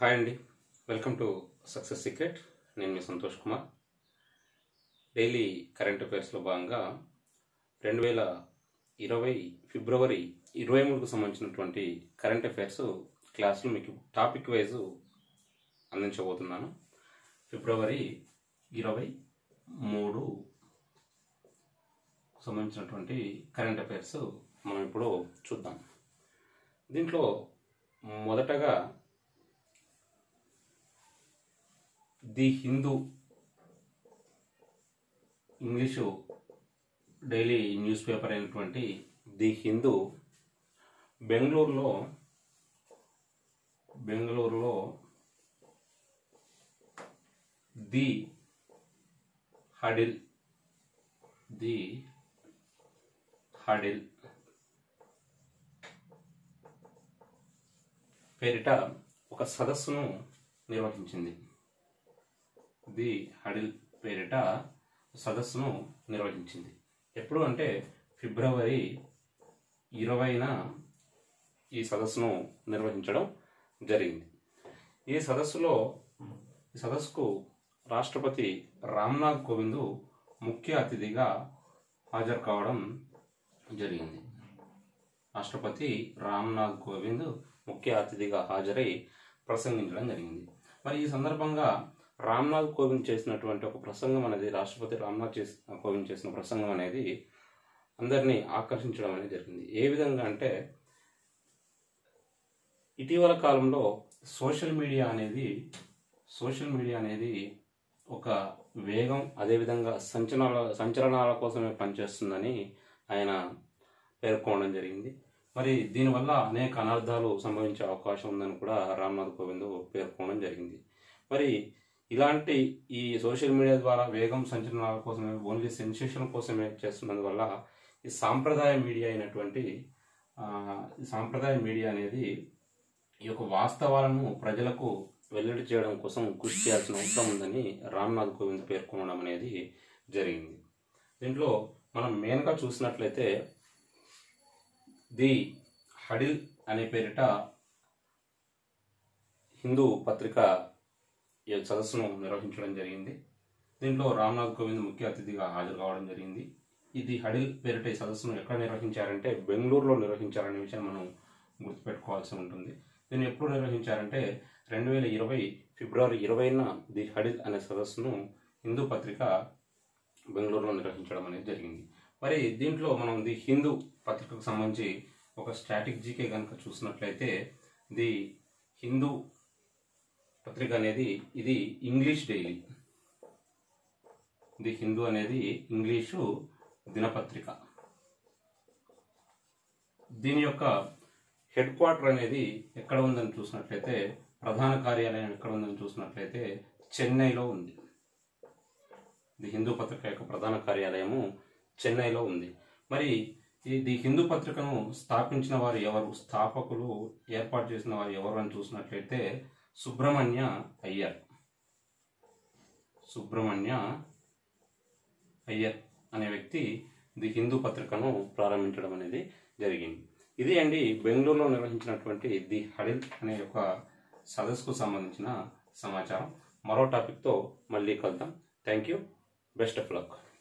hi అండి welcome to success secret నేను మీ సంతోష్ కుమార్ డైలీ కరెంట్ అఫైర్స్లో భాగంగా రెండు వేల ఇరవై ఫిబ్రవరి ఇరవై మూడుకు సంబంధించినటువంటి కరెంట్ అఫైర్స్ క్లాసులు మీకు టాపిక్ వైజ్ అందించబోతున్నాను ఫిబ్రవరి ఇరవై మూడు సంబంధించినటువంటి కరెంట్ అఫైర్స్ మనం ఇప్పుడు చూద్దాం దీంట్లో మొదటగా the Hindu English daily newspaper అయినటువంటి ది హిందూ బెంగళూరులో బెంగళూరులో ది హడిల్ ది హడిల్ పేరిట ఒక సదస్సును నిర్వహించింది ది హడిల్ పేరిట సదస్సును నిర్వహించింది ఎప్పుడు అంటే ఫిబ్రవరి ఇరవైన ఈ సదస్సును నిర్వహించడం జరిగింది ఈ సదస్సులో ఈ సదస్సుకు రాష్ట్రపతి రామ్నాథ్ కోవింద్ ముఖ్య అతిథిగా హాజరు కావడం జరిగింది రాష్ట్రపతి రామ్నాథ్ కోవింద్ ముఖ్య అతిథిగా హాజరై ప్రసంగించడం జరిగింది మరి ఈ సందర్భంగా రామ్నాథ్ కోవింద్ చేసినటువంటి ఒక ప్రసంగం అనేది రాష్ట్రపతి రామ్నాథ్ చేసి కోవింద్ చేసిన ప్రసంగం అనేది అందరినీ ఆకర్షించడం అనేది జరిగింది ఏ విధంగా అంటే ఇటీవల కాలంలో సోషల్ మీడియా అనేది సోషల్ మీడియా అనేది ఒక వేగం అదేవిధంగా సంచలనాల సంచలనాల కోసమే పనిచేస్తుందని ఆయన పేర్కొనడం జరిగింది మరి దీనివల్ల అనేక అనర్థాలు సంభవించే అవకాశం ఉందని కూడా రామ్నాథ్ కోవింద్ పేర్కొనడం జరిగింది మరి ఇలాంటి ఈ సోషల్ మీడియా ద్వారా వేగం సంచలనాల కోసమే ఓన్లీ సెన్సేషన్ కోసమే చేస్తున్నందువల్ల ఈ సాంప్రదాయ మీడియా అయినటువంటి ఆ, ఈ సాంప్రదాయ మీడియా అనేది ఈ యొక్క వాస్తవాలను ప్రజలకు వెల్లడి చేయడం కోసం కృషి చేయాల్సిన అవసరం ఉందని రామ్నాథ్ కోవింద్ పేర్కొనడం అనేది జరిగింది దీంట్లో మనం మెయిన్గా చూసినట్లయితే ది హడిల్ అనే పేరిట హిందూ పత్రిక ఈ సదస్సును నిర్వహించడం జరిగింది దీంట్లో రామ్నాథ్ కోవింద్ ముఖ్య అతిథిగా హాజరు కావడం జరిగింది ఇది హడిల్ పేరిట ఈ సదస్సును ఎక్కడ నిర్వహించారంటే బెంగళూరులో నిర్వహించారనే విషయం మనం గుర్తుపెట్టుకోవాల్సి ఉంటుంది దీన్ని ఎప్పుడు నిర్వహించారంటే రెండు వేల ఇరవై ఫిబ్రవరి ఇరవైన ది హడిల్ అనే సదస్సును హిందూ పత్రిక బెంగళూరులో నిర్వహించడం అనేది జరిగింది మరి దీంట్లో మనం ది హిందూ పత్రికకు సంబంధించి ఒక స్టాటిక్ జీకే కనుక చూసినట్లయితే ది హిందూ పత్రిక అనేది ఇది ఇంగ్లీష్ డైలీ ది హిందూ అనేది ఇంగ్లీషు దినపత్రిక దీని యొక్క హెడ్ క్వార్టర్ అనేది ఎక్కడ ఉందని చూసినట్లయితే ప్రధాన కార్యాలయం ఎక్కడ ఉందని చూసినట్లయితే చెన్నైలో ఉంది ది హిందూ పత్రిక యొక్క ప్రధాన కార్యాలయము చెన్నైలో ఉంది మరి ఇది హిందూ పత్రికను స్థాపించిన వారు ఎవరు స్థాపకులు ఏర్పాటు చేసిన వారు ఎవరు అని చూసినట్లయితే సుబ్రహ్మణ్య అయ్యర్ సుబ్రహ్మణ్య అయ్యర్ అనే వ్యక్తి ది హిందూ పత్రికను ప్రారంభించడం అనేది జరిగింది ఇది అండి బెంగళూరులో నిర్వహించినటువంటి ది హడిల్ అనే యొక్క సదస్సుకు సంబంధించిన సమాచారం మరో టాపిక్తో మళ్ళీ కలుద్దాం thank you best of luck